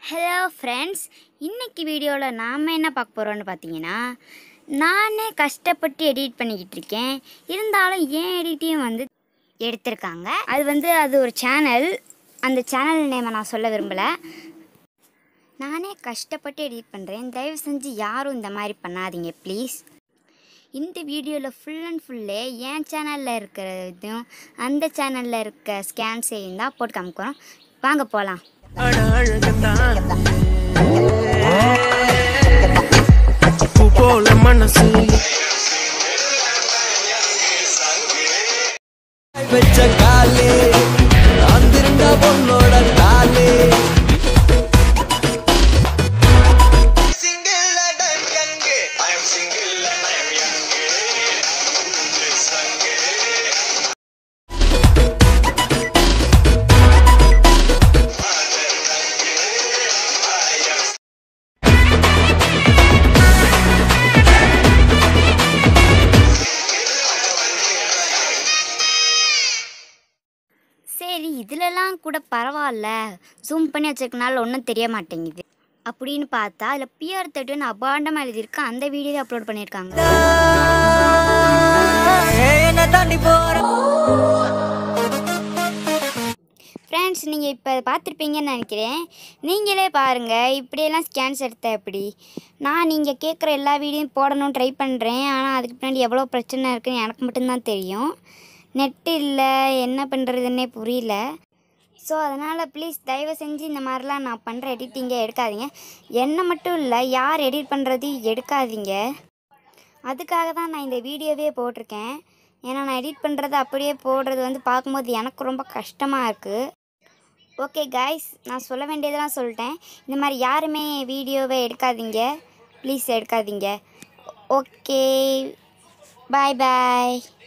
Hello friends இன்னைக்கு வீடியோவில் நாம் என்ன பார்க்க போகிறோம்னு பார்த்தீங்கன்னா நானே கஷ்டப்பட்டு எடிட் பண்ணிக்கிட்டு இருக்கேன் இருந்தாலும் ஏன் எடிட்டையும் வந்து எடுத்திருக்காங்க அது வந்து அது ஒரு சேனல் அந்த சேனல் நேமை நான் சொல்ல விரும்பலை நானே கஷ்டப்பட்டு எடிட் பண்ணுறேன் தயவு செஞ்சு யாரும் இந்த மாதிரி பண்ணாதீங்க ப்ளீஸ் இந்த வீடியோவில் ஃபுல் அண்ட் ஃபுல்லே என் சேனலில் இருக்கிற இதுவும் அந்த சேனலில் இருக்க ஸ்கேன்ஸையும் தான் போட்டு காமிக்கிறோம் வாங்க போகலாம் அட அழகத்தான் பூ போல மனசு வச்ச காலே அந்திருந்த பொண்ணோட காலே single and I'm young. I am single and I am young. Sange. சரி இதிலலாம் கூட பரவாயில்ல ஜூம் பண்ணி வச்சிருக்கனால ஒன்றும் தெரிய மாட்டேங்குது அப்படின்னு பார்த்தா அதில் பிஆர் தேர்ட்டின்னு அபாண்டமாக எழுதியிருக்கு அந்த வீடியோவை அப்லோட் பண்ணியிருக்காங்க என்ன தாண்டி போற ஃப்ரெண்ட்ஸ் நீங்கள் இப்போ பார்த்துருப்பீங்கன்னு நினைக்கிறேன் நீங்களே பாருங்கள் இப்படியெல்லாம் ஸ்கேன்ஸ் எடுத்த எப்படி நான் நீங்கள் கேட்குற எல்லா வீடியோயும் போடணும் ட்ரை பண்ணுறேன் ஆனால் அதுக்கு பின்னாடி எவ்வளோ பிரச்சனை இருக்குன்னு எனக்கு மட்டும்தான் தெரியும் நெட்டு இல்லை என்ன பண்ணுறதுன்னே புரியல ஸோ அதனால் ப்ளீஸ் தயவு செஞ்சு இந்த மாதிரிலாம் நான் பண்ணுற எடிட்டிங்கை எடுக்காதீங்க என்னை மட்டும் இல்லை யார் எடிட் பண்ணுறது எடுக்காதீங்க அதுக்காக தான் நான் இந்த வீடியோவே போட்டிருக்கேன் ஏன்னா நான் எடிட் பண்ணுறது அப்படியே போடுறது வந்து பார்க்கும்போது எனக்கு ரொம்ப கஷ்டமாக இருக்குது ஓகே காய்ஸ் நான் சொல்ல வேண்டியதெல்லாம் சொல்லிட்டேன் இந்த மாதிரி யாருமே வீடியோவை எடுக்காதீங்க ப்ளீஸ் எடுக்காதீங்க ஓகே பாய் பாய்